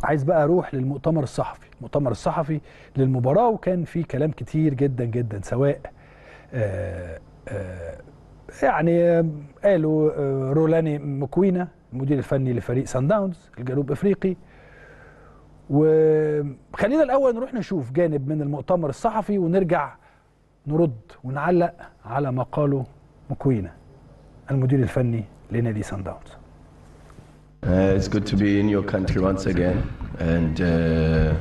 عايز بقى اروح للمؤتمر الصحفي المؤتمر الصحفي للمباراه وكان في كلام كتير جدا جدا سواء آه آه يعني آه، قالوا آه، رولاني مكوينة المدير الفني لفريق سان داونز الجنوب افريقي وخلينا الاول نروح نشوف جانب من المؤتمر الصحفي ونرجع نرد ونعلق على ما قاله مكوينة المدير الفني لنادي سان داونز Uh, it's good to be in your country once again and uh,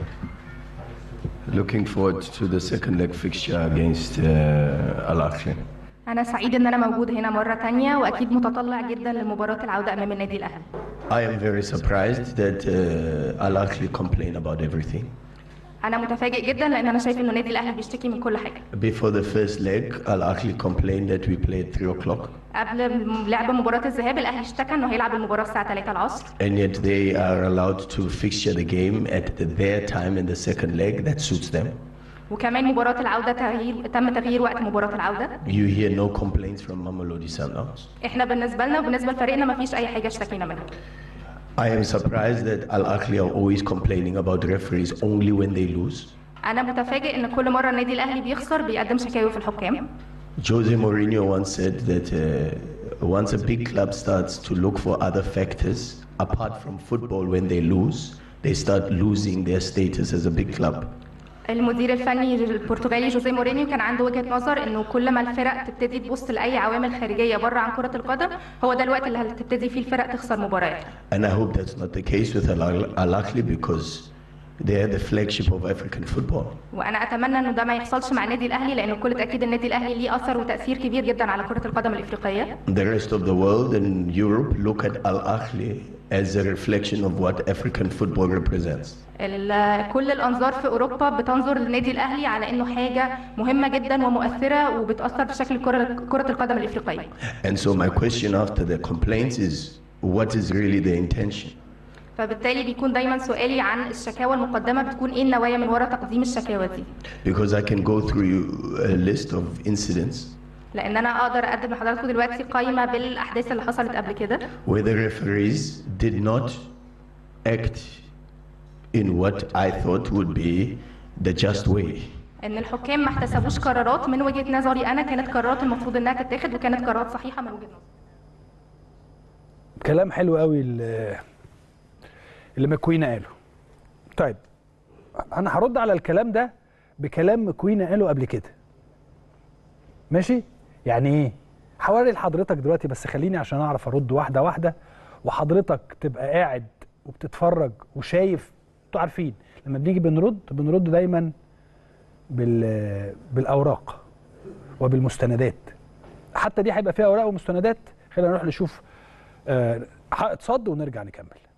looking forward to the second leg fixture against uh, Al Ahly. أنا سعيد إن أنا موجود هنا مرة تانية وأكيد متطلع جدا لمباراة العودة أمام النادي الأهلي. I am very surprised that uh, Al Ahly complain about everything. أنا متفاجئ جدا لأن أنا شايف إنه النادي الأهلي بيشتكي من كل حاجة. Before the first leg, Al Ahly complained that we play at 3 o'clock قبل لعب مباراة الذهاب الأهلي اشتكى إنه هيلعب المباراة الساعة 3 العصر and yet they are allowed to fixture the game at their time in the second leg that suits them. وكمان مباراة العودة تغيير تم تغيير وقت مباراة العودة. You hear no complaints from Mamelodi Sundowns. إحنا بالنسبة لنا وبالنسبة لفريقنا مفيش أي حاجة اشتكينا منها. I am surprised that Al Ahly are always complaining about referees only when they lose. أنا متفاجئ إن كل مرة النادي الأهلي بيخسر بيقدم شكاوي في الحكام. Jose Mourinho once said that uh, once a big club starts to look for other factors apart from football when they lose, they start losing their status as a big club. المدير الفني البرتغالي جوزيه مورينيو كان عنده وجهة نظر إنه كل ما الفرق تبتدي تبص لأي عوامل خارجية بره عن كرة القدم هو ده الوقت اللي هتبتدي فيه الفرق تخسر مباريات. And I hope that's not the case with Al Al Ahly because they are the flagship of African football. وانا اتمنى انه ده ما يحصلش مع النادي الاهلي لان بكل تاكيد النادي الاهلي ليه اثر وتاثير كبير جدا على كره القدم الافريقيه The rest of the world and Europe look at Al Ahly as a reflection of what African football represents. ال- كل الانظار في اوروبا بتنظر للنادي الاهلي على انه حاجه مهمه جدا ومؤثره وبتاثر في شكل كره كره القدم الافريقيه And so my question after the complaints is what is really the intention? فبالتالي بيكون دايما سؤالي عن الشكاوى المقدمه بتكون ايه النوايا من وراء تقديم الشكاوى دي Because I can go through you a list of incidents لان انا اقدر اقدم لحضراتكم دلوقتي قائمه بالاحداث اللي حصلت قبل كده where the referees did not act in what I thought would be the just way. ان الحكام ما احتسبوش قرارات من وجهه نظري انا كانت قرارات المفروض انها تتاخد وكانت قرارات صحيحه من وجهه نظري كلام حلو قوي اللي اللي مكوينة قاله طيب انا هرد على الكلام ده بكلام مكوينة قاله قبل كده ماشي يعني ايه حوالي لحضرتك دلوقتي بس خليني عشان اعرف ارد واحده واحده وحضرتك تبقى قاعد وبتتفرج وشايف انتوا عارفين لما بنيجي بنرد بنرد دايما بال بالاوراق وبالمستندات حتى دي هيبقى فيها اوراق ومستندات خلينا نروح نشوف آه، حائط صد ونرجع نكمل